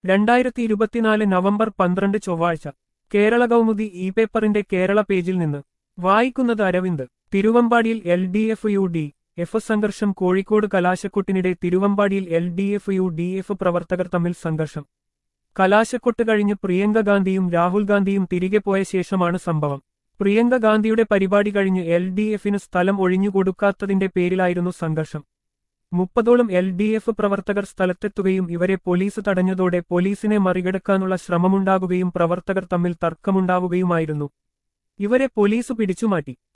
രണ്ടായിരത്തി ഇരുപത്തിനാല് നവംബർ പന്ത്രണ്ട് ചൊവ്വാഴ്ച കേരള കൗമുദി ഇ പേപ്പറിന്റെ കേരള പേജിൽ നിന്ന് വായിക്കുന്നത് അരവിന്ദ് തിരുവമ്പാടിയിൽ L D F U D F സംഘർഷം കോഴിക്കോട് കലാശക്കൊട്ടിനിടെ തിരുവമ്പാടിയിൽ L D F U D F പ്രവർത്തകർ തമ്മിൽ സംഘർഷം കലാശക്കൊട്ട് കഴിഞ്ഞ് പ്രിയങ്ക ഗാന്ധിയും രാഹുൽ ഗാന്ധിയും തിരികെ പോയ ശേഷമാണ് സംഭവം പ്രിയങ്ക ഗാന്ധിയുടെ പരിപാടി കഴിഞ്ഞ് എൽ ഡി എഫിന് സ്ഥലം ഒഴിഞ്ഞുകൊടുക്കാത്തതിന്റെ പേരിലായിരുന്നു സംഘർഷം മുപ്പതോളം എൽ ഡി എഫ് പ്രവർത്തകർ സ്ഥലത്തെത്തുകയും ഇവരെ പോലീസ് തടഞ്ഞതോടെ പോലീസിനെ മറികടക്കാനുള്ള ശ്രമമുണ്ടാകുകയും പ്രവർത്തകർ തമ്മിൽ തർക്കമുണ്ടാവുകയുമായിരുന്നു ഇവരെ പോലീസ് പിടിച്ചുമാറ്റി